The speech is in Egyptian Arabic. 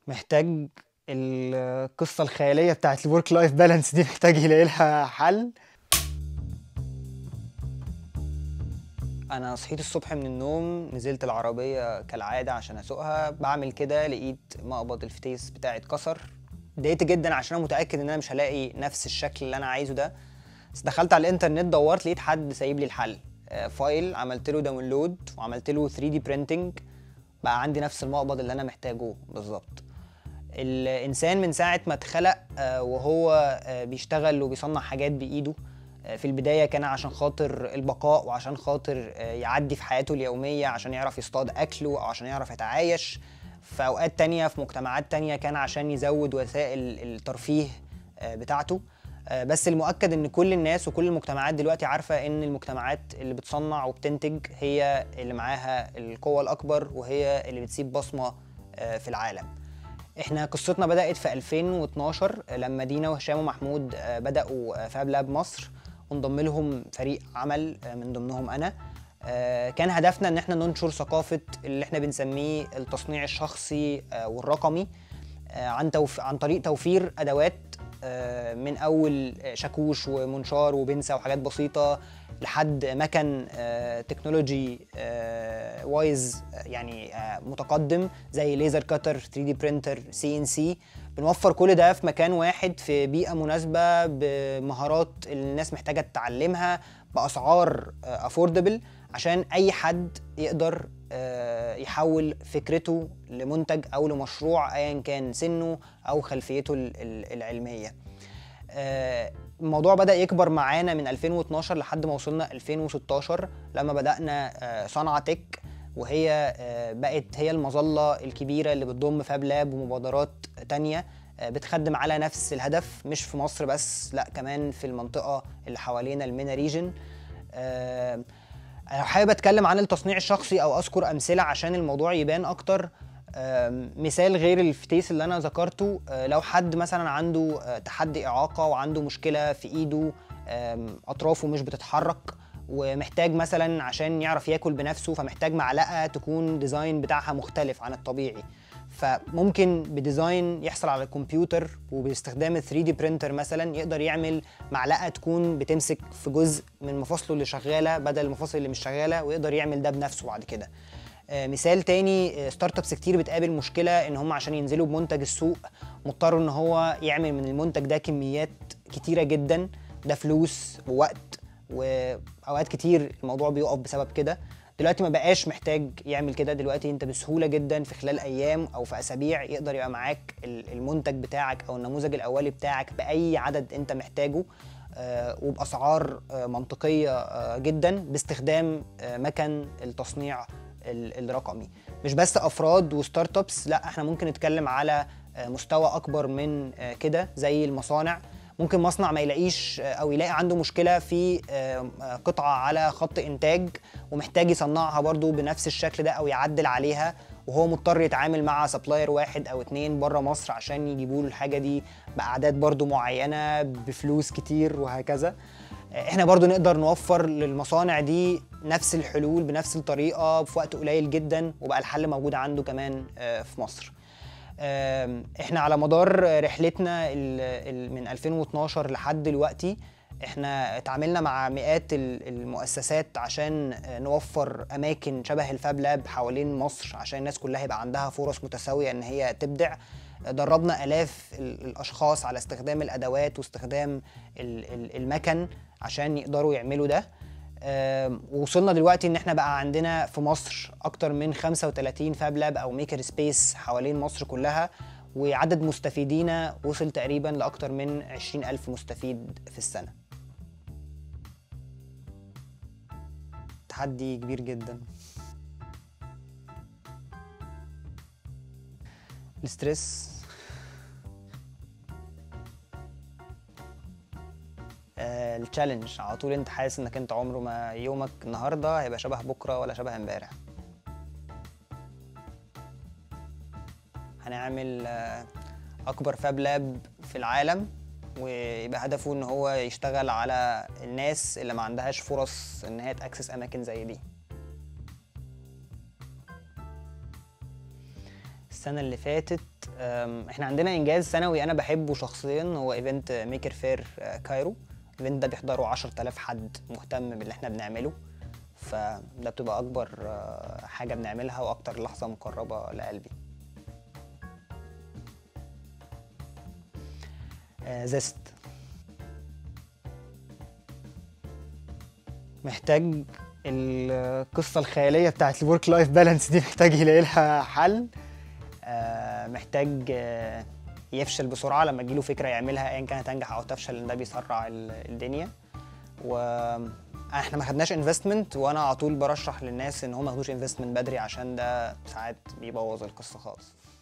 محتاج القصة الخيالية بتاعت الورك لايف بالانس دي محتاج يلاقي لها حل انا صحيت الصبح من النوم نزلت العربية كالعادة عشان اسوقها بعمل كده لقيت مقبض الفتيس بتاعي اتكسر اتضايقت جدا عشان انا متأكد ان انا مش هلاقي نفس الشكل اللي انا عايزه ده بس دخلت على الانترنت دورت لقيت حد سايب لي الحل آه، فايل عملت له داونلود وعملت له 3 دي برينتنج بقى عندي نفس المقبض اللي انا محتاجه بالظبط الانسان من ساعه ما اتخلق آه، وهو آه، بيشتغل وبيصنع حاجات بايده آه، في البدايه كان عشان خاطر البقاء وعشان خاطر آه، يعدي في حياته اليوميه عشان يعرف يصطاد اكله او عشان يعرف يتعايش في اوقات تانية في مجتمعات تانية كان عشان يزود وسائل الترفيه آه، بتاعته آه، بس المؤكد ان كل الناس وكل المجتمعات دلوقتي عارفه ان المجتمعات اللي بتصنع وبتنتج هي اللي معاها القوه الاكبر وهي اللي بتسيب بصمه آه، في العالم احنا قصتنا بدات في 2012 لما دينا وهشام ومحمود آه، بداوا آه، فاب لاب مصر وانضم لهم فريق عمل آه، من ضمنهم انا آه، كان هدفنا ان احنا ننشر ثقافه اللي احنا بنسميه التصنيع الشخصي آه، والرقمي آه، عن توف... عن طريق توفير ادوات آه، من اول شاكوش ومنشار وبنسه وحاجات بسيطه لحد مكن آه، تكنولوجي آه، وايز آه، يعني آه، متقدم زي ليزر كاتر 3 دي برينتر سي ان سي بنوفر كل ده في مكان واحد في بيئه مناسبه بمهارات اللي الناس محتاجه تتعلمها باسعار افوردبل عشان اي حد يقدر آه، يحول فكرته لمنتج او لمشروع ايا كان سنه او خلفيته ال- ال- العلميه آه، الموضوع بدأ يكبر معانا من 2012 لحد ما وصلنا 2016 لما بدأنا آه، صنعة تك وهي آه، بقت هي المظلة الكبيرة اللي بتضم فاب لاب ومبادرات تانية آه، بتخدم على نفس الهدف مش في مصر بس لا كمان في المنطقة اللي حوالينا المينا ريجن آه، انا حابب اتكلم عن التصنيع الشخصي او اذكر امثله عشان الموضوع يبان اكتر آم، مثال غير الفتيس اللي انا ذكرته آه، لو حد مثلا عنده آه، تحدي اعاقه وعنده مشكله في ايده آم، اطرافه مش بتتحرك ومحتاج مثلا عشان يعرف ياكل بنفسه فمحتاج معلقه تكون ديزاين بتاعها مختلف عن الطبيعي فممكن بديزاين يحصل على الكمبيوتر وباستخدام ال 3 دي برينتر مثلا يقدر يعمل معلقه تكون بتمسك في جزء من مفاصله اللي شغاله بدل المفاصل اللي مش شغاله ويقدر يعمل ده بنفسه بعد كده آه، مثال تاني آه، ستارت ابس كتير بتقابل مشكله ان هم عشان ينزلوا بمنتج السوق مضطروا ان هو يعمل من المنتج ده كميات كتيره جدا ده فلوس ووقت واوقات كتير الموضوع بيقف بسبب كده دلوقتي ما بقاش محتاج يعمل كده دلوقتي انت بسهوله جدا في خلال ايام او في اسابيع يقدر يبقى معاك ال- المنتج بتاعك او النموذج الاولي بتاعك باي عدد انت محتاجه آه، وباسعار آه، منطقيه آه، جدا باستخدام آه، مكن التصنيع ال- الرقمي مش بس افراد وستارت ابس لا احنا ممكن نتكلم على آه، مستوى اكبر من آه، كده زي المصانع ممكن مصنع ما يلاقيش آه، او يلاقي عنده مشكله في آه، آه، قطعه على خط انتاج ومحتاج يصنعها برضو بنفس الشكل ده او يعدل عليها وهو مضطر يتعامل مع سبلاير واحد او اتنين بره مصر عشان يجيبوا له الحاجه دي باعداد برضو معينه بفلوس كتير وهكذا احنا برضو نقدر نوفر للمصانع دي نفس الحلول بنفس الطريقه في وقت قليل جدا وبقى الحل موجود عنده كمان آه، في مصر آم، احنا على مدار رحلتنا ال- ال- من 2012 لحد دلوقتي احنا اتعاملنا مع مئات ال- المؤسسات عشان آه، نوفر اماكن شبه الفاب لاب حوالين مصر عشان الناس كلها يبقى عندها فرص متساويه ان هي تبدع دربنا الاف ال- الاشخاص على استخدام الادوات واستخدام ال- ال- المكن عشان يقدروا يعملوا ده آم، ووصلنا دلوقتي ان احنا بقى عندنا في مصر اكتر من 35 فاب لاب او ميكر سبيس حوالين مصر كلها وعدد مستفيدينا وصل تقريبا لاكتر من 20 الف مستفيد في السنه تحدي كبير جدا الستريس آه، التشالنج على طول انت حاسس انك انت عمره ما يومك النهارده هيبقى شبه بكره ولا شبه امبارح هنعمل آه، اكبر فاب لاب في العالم ويبقى هدفه ان هو يشتغل على الناس اللي ما عندهاش فرص ان هي تاكسس اماكن زي دي السنه اللي فاتت أم، احنا عندنا انجاز سنوي انا بحبه شخصيا هو ايفنت ميكر فير آه، كايرو الايفنت ده بيحضره 10000 حد مهتم باللي احنا بنعمله فده بتبقى اكبر آه، حاجه بنعملها واكتر لحظه مقربه لقلبي آه، زست محتاج القصه الخياليه بتاعت الورك لايف بالانس دي محتاج يلاقي لها حل آه، محتاج آه، يفشل بسرعه لما تجيله فكره يعملها ايا كانت تنجح او تفشل لان ده بيسرع ال- الدنيا و احنا ما خدناش انفستمنت وانا على طول برشح للناس ان هم ما ياخدوش انفستمنت بدري عشان ده ساعات بيبوظ القصه خالص